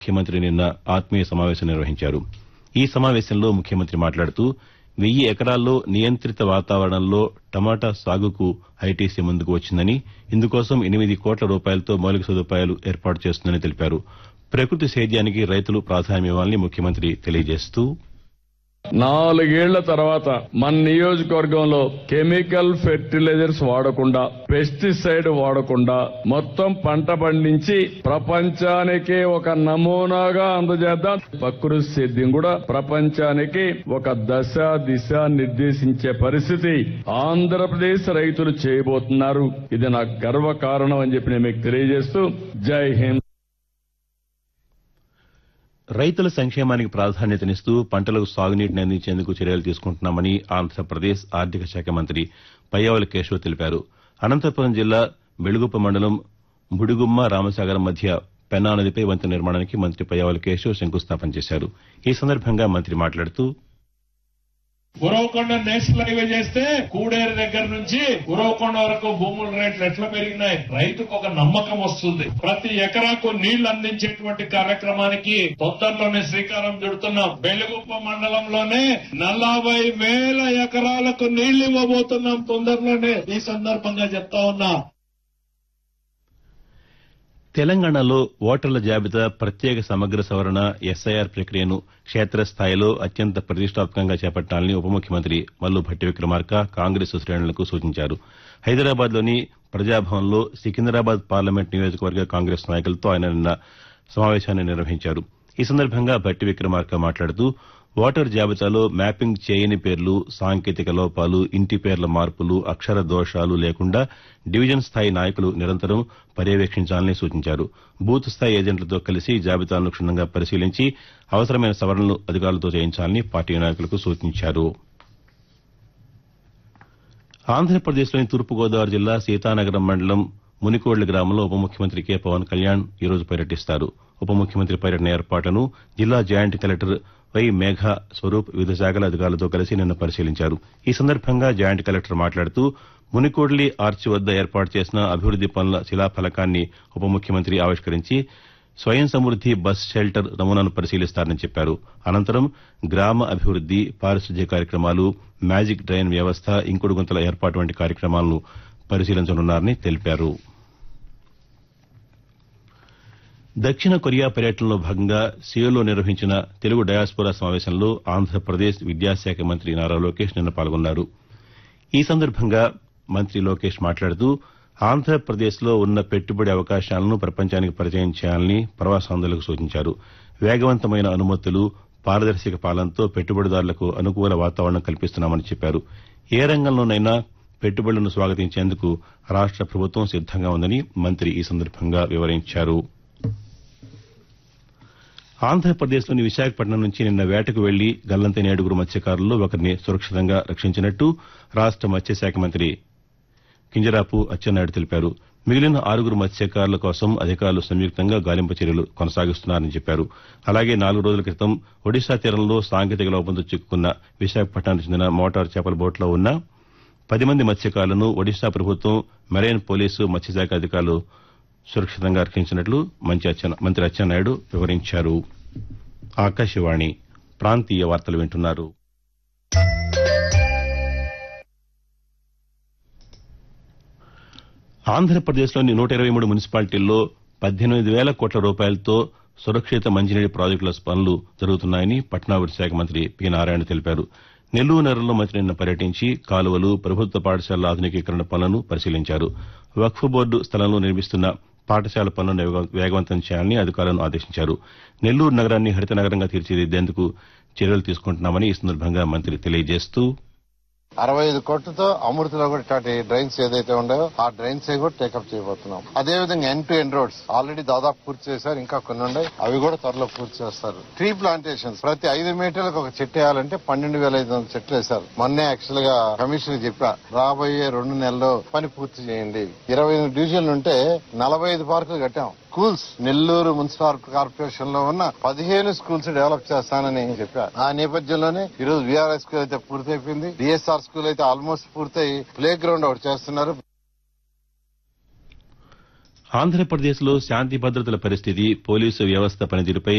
ముఖ్యమంత్రి నిన్న ఆత్మీయ సమావేశం నిర్వహించారు ఈ సమావేశంలో ముఖ్యమంత్రి మాట్లాడుతూ వెయ్యి ఎకరాల్లో నియంత్రిత వాతావరణంలో టమాటా సాగుకు ఐటీసీ ముందుకు వచ్చిందని ఇందుకోసం ఎనిమిది కోట్ల రూపాయలతో మౌలిక సదుపాయాలు ఏర్పాటు చేస్తుందని తెలిపారు ప్రకృతి సేద్యానికి రైతులు ప్రాధాన్యమివ్వాలని ముఖ్యమంత్రి తెలియజేస్తూ నాలుగేళ్ల తర్వాత మన నియోజకవర్గంలో కెమికల్ ఫెర్టిలైజర్స్ వాడకుండా పెస్టిసైడ్ వాడకుండా మొత్తం పంట పండించి ప్రపంచానికి ఒక నమూనాగా అందజేద్దాం ప్రకృతి సేద్యం కూడా ప్రపంచానికి ఒక దశ దిశ నిర్దేశించే పరిస్థితి ఆంధ్రప్రదేశ్ రైతులు చేయబోతున్నారు ఇది నాకు గర్వ కారణం అని చెప్పి నేను మీకు తెలియజేస్తూ జై హింద్ రైతుల సంక్షేమానికి ప్రాధాన్యతనిస్తూ పంటలకు సాగునీటిని అందించేందుకు చర్యలు తీసుకుంటున్నామని ఆంధ్రప్రదేశ్ ఆర్థిక శాఖ మంత్రి పయ్యావుల కేశవ్ తెలిపారు అనంతపురం జిల్లా బెళుగుప్ప మండలం బుడిగుమ్మ రామసాగరం మధ్య పెన్నా నదిపై వంతెన నిర్మాణానికి మంత్రి పయ్యావుల కేశవ్ శంకుస్థాపన చేశారు ఈ సందర్భంగా మంత్రి మాట్లాడుతూ ఉరవకొండ నేషనల్ హైవే చేస్తే కూడేరు దగ్గర నుంచి ఉరవకొండ వరకు భూముల రేట్లు ఎట్లా పెరిగినాయి రైతుకు ఒక నమ్మకం వస్తుంది ప్రతి ఎకరాకు నీళ్లు అందించేటువంటి కార్యక్రమానికి తొందరలోనే శ్రీకారం చుడుతున్నాం బెలుగుప్ప మండలంలోనే నలభై వేల ఎకరాలకు నీళ్లు ఇవ్వబోతున్నాం తొందరలోనే ఈ సందర్భంగా చెప్తా ఉన్నా తెలంగాణలో ఓటర్ల జాబితా ప్రత్యేక సమగ్ర సవరణ ఎస్ఐఆర్ ప్రక్రియను క్షేత్రస్థాయిలో అత్యంత ప్రతిష్టాత్మకంగా చేపట్టాలని ఉప ముఖ్యమంత్రి మల్లు భట్టి విక్రమార్క కాంగ్రెస్ శ్రేణులకు సూచించారు హైదరాబాద్లోని ప్రజాభవన్లో సికింద్రాబాద్ పార్లమెంట్ నియోజకవర్గ కాంగ్రెస్ నాయకులతో ఆయన నిన్న సమావేశాన్ని నిర్వహించారు ఈ సందర్భంగా భట్టి విక్రమార్క మాట్లాడుతూ ఓటర్ జాబితాలో మ్యాపింగ్ చేయని పేర్లు సాంకేతిక లోపాలు ఇంటి పేర్ల మార్పులు అక్షర దోషాలు లేకుండా డివిజన్ స్థాయి నాయకులు నిరంతరం పర్యవేక్షించాలని సూచించారు బూత్ స్థాయి ఏజెంట్లతో కలిసి జాబితాను క్షుణ్ణంగా పరిశీలించి అవసరమైన సవరణలు అధికారులతో చేయించాలని పార్టీ నాయకులకు సూచించారు ఆంధ్రప్రదేశ్లోని తూర్పుగోదావరి జిల్లా సీతానగరం మండలం మునికోడ్ల గ్రామంలో ఉప ముఖ్యమంత్రి కె పవన్ కళ్యాణ్ ఈరోజు పర్యటిస్తారు ఉప ముఖ్యమంత్రి పర్యటన ఏర్పాట్లను జిల్లా జాయింట్ కలెక్టర్ వై మేఘ స్వరూప్ వివిధ శాఖల అధికారులతో కలిసి నిన్న పరిశీలించారు ఈ సందర్భంగా జాయింట్ కలెక్టర్ మాట్లాడుతూ మునికోడ్లి ఆర్చి వద్ద ఏర్పాటు చేసిన అభివృద్ది పనుల శిలాఫలకాన్ని ఉప ముఖ్యమంత్రి ఆవిష్కరించి స్వయం సమృద్ది బస్ షెల్టర్ నమూనాను పరిశీలిస్తారని చెప్పారు అనంతరం గ్రామ అభివృద్ది పారిశుద్ధ్య కార్యక్రమాలు మ్యాజిక్ డ్రైన్ వ్యవస్థ ఇంకుడు గుంతల ఏర్పాటు వంటి కార్యక్రమాలను పరిశీలించనున్నారని తెలిపారు దక్షిణ కొరియా పర్యటనలో భాగంగా సియోల్లో నిర్వహించిన తెలుగు డయాస్పోరా సమావేశంలో ఆంధ్రప్రదేశ్ విద్యాశాఖ మంత్రి నారా లోకేష్ నిన్న పాల్గొన్నారు ఈ సందర్భంగా మంత్రి లోకేష్ మాట్లాడుతూ ఆంధ్రప్రదేశ్లో ఉన్న పెట్టుబడి అవకాశాలను ప్రపంచానికి పరిచయం చేయాలని ప్రవాసాంధ్రులకు సూచించారు వేగవంతమైన అనుమతులు పారదర్శక పాలనతో పెట్టుబడిదారులకు అనుకూల వాతావరణం కల్పిస్తున్నామని చెప్పారు ఏ రంగంలోనైనా పెట్టుబడులను స్వాగతించేందుకు రాష్ట ప్రభుత్వం సిద్దంగా ఉందని మంత్రి ఈ సందర్భంగా వివరించారు ఆంధ్రప్రదేశ్లోని విశాఖపట్నం నుంచి నిన్న వేటకు వెళ్లి గల్లంతైన ఏడుగురు మత్స్యకారుల్లో ఒకరిని సురక్షితంగా రక్షించినట్టు రాష్ట మత్స్యశాఖ మంత్రి కింజరాపు అచ్చెన్నాయుడు తెలిపారు మిగిలిన ఆరుగురు మత్స్యకారుల కోసం అధికారులు సంయుక్తంగా గాలింపు చర్యలు కొనసాగిస్తున్నారని చెప్పారు అలాగే నాలుగు రోజుల క్రితం ఒడిశా తీరంలో సాంకేతిక లోపంతో చిక్కుకున్న విశాఖపట్నానికి చెందిన మోటార్ చేపల బోట్లో ఉన్న పది మంది మత్స్యకారులను ఒడిశా ప్రభుత్వం మెరైన్ పోలీసు మత్స్యశాఖ అధికారులు సురక్షితంగా రక్షించినట్లు మంత్రి అచ్చెన్నాయుడు వివరించారు ఆకాశవాణి ప్రాంతీయ వార్తలు వింటున్నారు ఆంధ్రప్రదేశ్లోని నూట ఇరవై మూడు మున్సిపాలిటీల్లో పద్దెనిమిది వేల కోట్ల రూపాయలతో సురక్షిత మంచినీటి ప్రాజెక్టుల పనులు జరుగుతున్నాయని పట్టణాభివృద్ది శాఖ మంత్రి పి నారాయణ తెలిపారు నెల్లూరు నగరంలో మంత్రి నిన్న పర్యటించి కాలువలు ప్రభుత్వ పాఠశాలల ఆధునికీకరణ పనులను పరిశీలించారు వక్ఫ్ బోర్డు స్థలంలో నిర్మిస్తున్న పాఠశాల పనులను వేగవంతం చేయాలని అధికారులను ఆదేశించారు నెల్లూరు నగరాన్ని హరిత నగరంగా తీర్చిదిద్దేందుకు చర్యలు తీసుకుంటున్నామని ఈ సందర్భంగా మంత్రి తెలియజేస్తూ అరవై ఐదు కోట్లతో అమృతలో కూడా ఇట్లాంటి డ్రైన్స్ ఏదైతే ఉండవో ఆ డ్రైన్స్ కూడా టేకప్ చేయబోతున్నాం అదే విధంగా N to N roads already దాదాపు పూర్తి చేశారు ఇంకా కొన్ని ఉన్నాయి అవి కూడా త్వరలో పూర్తి చేస్తారు ట్రీ ప్లాంటేషన్స్ ప్రతి ఐదు మీటర్లకు ఒక చెట్టు వేయాలంటే పన్నెండు వేల ఐదు వందల చెట్లు వేశారు మొన్నే యాక్చువల్ గా కమిషన్ చెప్పా రాబోయే రెండు నెలల్లో పని పూర్తి చేయండి ఇరవై ఎనిమిది డివిజన్లు ఉంటే నలభై ఐదు పార్కులు కట్టాం స్కూల్స్ నెల్లూరు మున్సిపల్ కార్పొరేషన్ లో ఉన్న పదిహేను స్కూల్స్ డెవలప్ చేస్తానని చెప్పారు ఆ నేపథ్యంలోనే ఈ రోజు విఆర్ఎస్ స్కూల్ అయితే పూర్తయిపోయింది డిఎస్ఆర్ స్కూల్ అయితే ఆల్మోస్ట్ పూర్తయి ప్లే గ్రౌండ్ ఒకటి చేస్తున్నారు ఆంధ్రప్రదేశ్లో శాంతి భద్రతల పరిస్థితి పోలీసు వ్యవస్థ పనితీరుపై